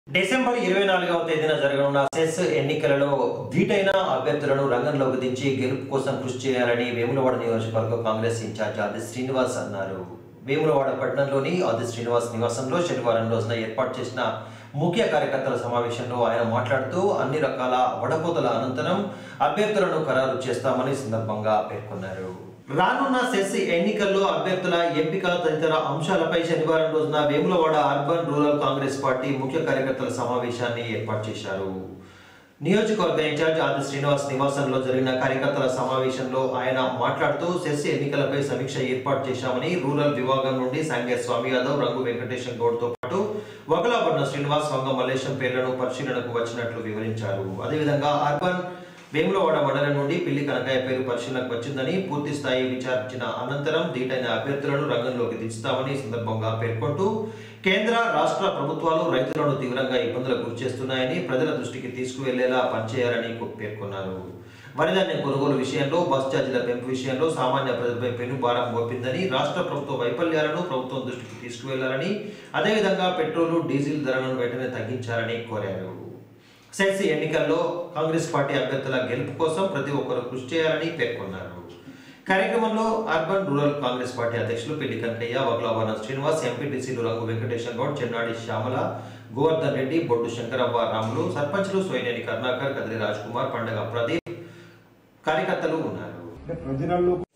December ఇరవై నాలుగవ తేదీన జరగనున్న సెస్ ఎన్నికలలో ధీటైన అభ్యర్థులను రంగంలోకి దించి గెలుపు కోసం కృషి చేయాలని వేములవాడ నియోజకవర్గ కాంగ్రెస్ ఇన్ఛార్జ్ ఆది శ్రీనివాస్ అన్నారు వేములవాడ పట్టణంలోని ఆది శ్రీనివాస్ నివాసంలో శనివారం రోజున ఏర్పాటు చేసిన ముఖ్య కార్యకర్తల సమావేశంలో ఆయన మాట్లాడుతూ అన్ని రకాల వడపోతల అనంతరం అభ్యర్థులను ఖరారు చేస్తామని సందర్భంగా పేర్కొన్నారు రానున్న సెస్ ఎన్నికల్లో అభ్యర్థుల ఎంపిక తదితర అంశాలపై శనివారం రోజున Vemulawada urban rural Congress party ముఖ్య కార్యకర్తల సమావేశాన్ని ఏర్పాటు చేశారు నియోజకవర్గ ఇన్ఛార్జ్ ఆది శ్రీనివాస్ నివాసంలో జరిగిన కార్యకర్తల సమావేశంలో ఆయన మాట్లాడుతూ సెస్ ఎన్నికలపై సమీక్ష ఏర్పాటు చేశామని రూరల్ విభాగం నుండి సాంగే స్వామి యాదవ్ రంగు వెంకటేశం గౌడ్తో పాటు వగలాబడిన శ్రీనివాస్ వంగ మల్లేశం పేర్లను పరిశీలనకు వచ్చినట్లు వివరించారు అదేవిధంగా అర్బన్ వేములవాడ మండలం నుండి పిల్లి కనకాయ పేరు పరిశీలనకు వచ్చిందని పూర్తి స్థాయి విచారించిన అనంతరం దీటైన అభ్యర్థులను రంగంలోకి దించుతామని ఈ సందర్భంగా పేర్కొంటూ కేంద్ర రాష్ట్ర ప్రభుత్వాలు రైతులను తీవ్రంగా ఇబ్బందులకు గురిచేస్తున్నాయని ప్రజల దృష్టికి తీసుకువెళ్లేలా పనిచేయాలని పేర్కొన్నారు వరిధాన్యం కొనుగోలు విషయంలో బస్ ఛార్జీల పెంపు విషయంలో సామాన్య ప్రజలపై పెను భారం మోపిందని రాష్ట్ర ప్రభుత్వ వైఫల్యాలను ప్రభుత్వం దృష్టికి తీసుకువెళ్లాలని అదేవిధంగా పెట్రోలు డీజిల్ ధరలను వెంటనే తగ్గించాలని కోరారు సెల్సీ ఎన్నికల్లో కాంగ్రెస్ పార్టీ అభ్యర్థుల గెలుపు కోసం ప్రతి ఒక్కరూ కృషి చేయాలని పేర్కొన్నారు కార్యక్రమంలో అర్బన్ రూరల్ కాంగ్రెస్ పార్టీ అధ్యక్షులు పెళ్లి కనకయ్య వగ్లావరణ శ్రీనివాస్ ఎంపీటీసీలు రంగు వెంకటేశ్వర గౌడ్ చెన్నాడి శ్యామల గోవర్ధన్ రెడ్డి బొడ్డు శంకరవ్వ రాములు సర్పంచ్లు సోయినేని కరుణాకర్ కదిరి రాజ్ కుమార్ పండగ ప్రదీప్ కార్యకర్తలు ఉన్నారు అంటే ప్రజలలో